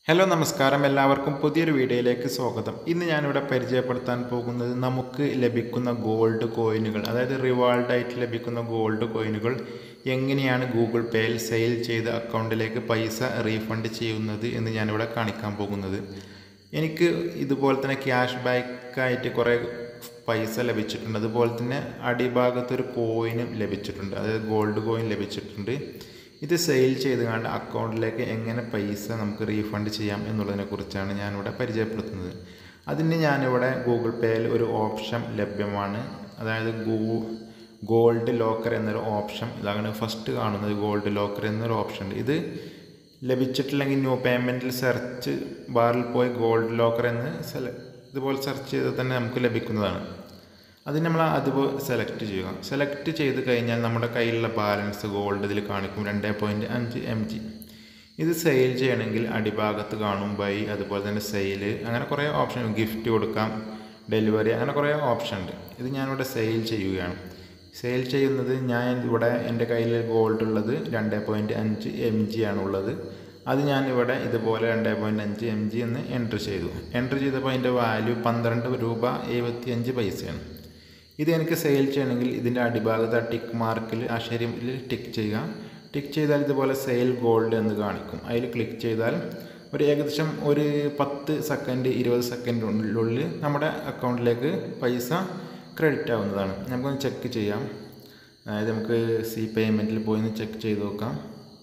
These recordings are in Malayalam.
ഹലോ നമസ്കാരം എല്ലാവർക്കും പുതിയൊരു വീഡിയോയിലേക്ക് സ്വാഗതം ഇന്ന് ഞാനിവിടെ പരിചയപ്പെടുത്താൻ പോകുന്നത് നമുക്ക് ലഭിക്കുന്ന ഗോൾഡ് കോയിനുകൾ അതായത് റിവാൾഡ് ആയിട്ട് ലഭിക്കുന്ന ഗോൾഡ് കോയിനുകൾ എങ്ങനെയാണ് ഗൂഗിൾ പേയിൽ സെയിൽ ചെയ്ത അക്കൗണ്ടിലേക്ക് പൈസ റീഫണ്ട് ചെയ്യുന്നത് എന്ന് ഞാനിവിടെ കാണിക്കാൻ പോകുന്നത് എനിക്ക് ഇതുപോലെ തന്നെ ക്യാഷ് ബാക്കായിട്ട് കുറേ പൈസ ലഭിച്ചിട്ടുണ്ട് അതുപോലെ തന്നെ അടിഭാഗത്തൊരു കോയിനും ലഭിച്ചിട്ടുണ്ട് അതായത് ഗോൾഡ് കോയിൻ ലഭിച്ചിട്ടുണ്ട് ഇത് സെയിൽ ചെയ്ത് കണ്ട് അക്കൗണ്ടിലേക്ക് എങ്ങനെ പൈസ നമുക്ക് റീഫണ്ട് ചെയ്യാം എന്നുള്ളതിനെ കുറിച്ചാണ് ഞാനിവിടെ പരിചയപ്പെടുത്തുന്നത് അതിന് ഞാനിവിടെ ഗൂഗിൾ പേയിൽ ഒരു ഓപ്ഷൻ ലഭ്യമാണ് അതായത് ഗൂ ഗോൾഡ് ലോക്കർ എന്നൊരു ഓപ്ഷൻ ഇതാണ് ഫസ്റ്റ് കാണുന്നത് ഗോൾഡ് ലോക്കർ എന്നൊരു ഓപ്ഷൻ ഉണ്ട് ഇത് ലഭിച്ചിട്ടില്ലെങ്കിൽ ന്യൂ പേയ്മെൻറ്റിൽ സെർച്ച് ബാറിൽ പോയി ഗോൾഡ് ലോക്കർ എന്ന് സെല ഇതുപോലെ സെർച്ച് ചെയ്താൽ തന്നെ നമുക്ക് ലഭിക്കുന്നതാണ് അത് നമ്മൾ അതുപോലെ സെലക്ട് ചെയ്യുക സെലക്ട് ചെയ്ത് കഴിഞ്ഞാൽ നമ്മുടെ കയ്യിലുള്ള ബാലൻസ് ഗോൾഡ് ഇതിൽ കാണിക്കും രണ്ട് പോയിൻറ്റ് അഞ്ച് എം ജി ഇത് സെയിൽ ചെയ്യണമെങ്കിൽ അടിഭാഗത്ത് കാണും ബൈ അതുപോലെ തന്നെ സെയിൽ അങ്ങനെ കുറേ ഓപ്ഷൻ ഗിഫ്റ്റ് കൊടുക്കാം ഡെലിവറി അങ്ങനെ കുറേ ഓപ്ഷൻ ഉണ്ട് ഇത് ഞാനിവിടെ സെയിൽ ചെയ്യുകയാണ് സെയിൽ ചെയ്യുന്നത് ഞാൻ ഇവിടെ എൻ്റെ കയ്യിൽ ഗോൾഡ് ഉള്ളത് രണ്ട് പോയിൻറ്റ് അഞ്ച് എം ജി ആണുള്ളത് അത് ഞാൻ ഇവിടെ ഇതുപോലെ രണ്ട് പോയിൻറ്റ് അഞ്ച് എം ജി എന്ന് എൻട്രി ചെയ്തു എൻട്രി ചെയ്തപ്പോൾ അതിൻ്റെ വാല്യൂ പന്ത്രണ്ട് രൂപ എഴുപത്തിയഞ്ച് പൈസയാണ് ഇത് എനിക്ക് സെയിൽ ചെയ്യണമെങ്കിൽ ഇതിൻ്റെ അടിഭാഗത്ത് ആ ടിക്ക് മാർക്കിൽ ആ ശരിയിൽ ടിക്ക് ചെയ്യുക ടിക്ക് ചെയ്താൽ ഇതുപോലെ സെയിൽ ഗോൾഡ് എന്ന് കാണിക്കും അതിൽ ക്ലിക്ക് ചെയ്താൽ ഒരു ഏകദേശം ഒരു പത്ത് സെക്കൻഡ് ഇരുപത് സെക്കൻഡിനുള്ളിൽ നമ്മുടെ അക്കൗണ്ടിലേക്ക് പൈസ ക്രെഡിറ്റ് ആവുന്നതാണ് നമുക്കൊന്ന് ചെക്ക് ചെയ്യാം അതായത് നമുക്ക് സി പേയ്മെൻറ്റിൽ പോയി ഒന്ന് ചെക്ക് ചെയ്ത് നോക്കാം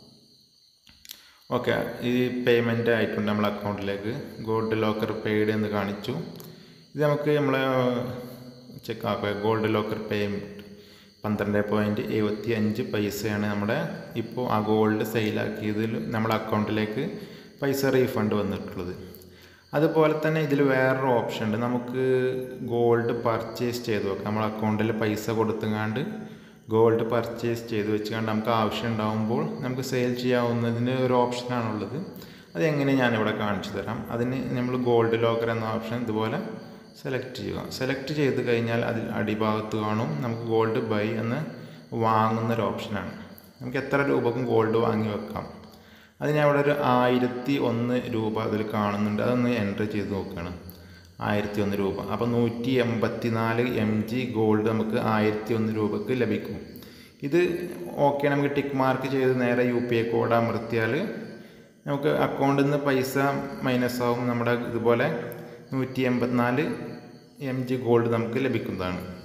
ഓക്കെ ഈ പേയ്മെൻറ്റ് ആയിട്ടുണ്ട് നമ്മളെ അക്കൗണ്ടിലേക്ക് ഗോൾഡ് ലോക്കർ പെയ്ഡ് എന്ന് കാണിച്ചു ഇത് നമുക്ക് നമ്മളെ ചെക്ക് ആക്കുക ഗോൾഡ് ലോക്കർ പേയ്മെൻറ്റ് പന്ത്രണ്ട് പോയിൻറ്റ് എഴുപത്തി അഞ്ച് പൈസയാണ് നമ്മുടെ ഇപ്പോൾ ആ ഗോൾഡ് സെയിലാക്കിയതിൽ നമ്മുടെ അക്കൗണ്ടിലേക്ക് പൈസ റീഫണ്ട് വന്നിട്ടുള്ളത് അതുപോലെ തന്നെ ഇതിൽ വേറൊരു ഓപ്ഷൻ ഉണ്ട് നമുക്ക് ഗോൾഡ് പർച്ചേസ് ചെയ്ത് വെക്കാം നമ്മുടെ അക്കൗണ്ടിൽ പൈസ കൊടുത്തുങ്ങാണ്ട് ഗോൾഡ് പർച്ചേസ് ചെയ്ത് വെച്ചുകൊണ്ട് നമുക്ക് ആവശ്യം ഉണ്ടാകുമ്പോൾ നമുക്ക് സെയിൽ ചെയ്യാവുന്നതിന് ഒരു ഓപ്ഷനാണുള്ളത് അത് എങ്ങനെ ഞാനിവിടെ കാണിച്ചു തരാം അതിന് നമ്മൾ ഗോൾഡ് ലോക്കർ എന്ന ഓപ്ഷൻ ഇതുപോലെ സെലക്ട് ചെയ്യുക സെലക്ട് ചെയ്ത് കഴിഞ്ഞാൽ അതിൽ അടിഭാഗത്ത് കാണും നമുക്ക് ഗോൾഡ് ബൈ എന്ന് വാങ്ങുന്ന ഒരു ഓപ്ഷനാണ് നമുക്ക് എത്ര രൂപക്കും ഗോൾഡ് വാങ്ങി വെക്കാം അത് ഞാൻ ഇവിടെ ഒരു ആയിരത്തി ഒന്ന് രൂപ അതിൽ കാണുന്നുണ്ട് അതൊന്ന് എൻ്റർ ചെയ്ത് നോക്കുകയാണ് ആയിരത്തി ഒന്ന് രൂപ അപ്പോൾ നൂറ്റി എൺപത്തി നാല് എം ജി ഗോൾഡ് നമുക്ക് ആയിരത്തി ഒന്ന് രൂപക്ക് ലഭിക്കും ഇത് ഓക്കെ നമുക്ക് ടിക്ക് മാർക്ക് ചെയ്ത് നേരെ യു പി ഐ കോഡ് അമർത്തിയാൽ നമുക്ക് അക്കൗണ്ടിൽ നിന്ന് പൈസ മൈനസ് ആവും നമ്മുടെ ഇതുപോലെ നൂറ്റി എൺപത്തിനാല് എം ജി ഗോൾഡ് നമുക്ക് ലഭിക്കുന്നതാണ്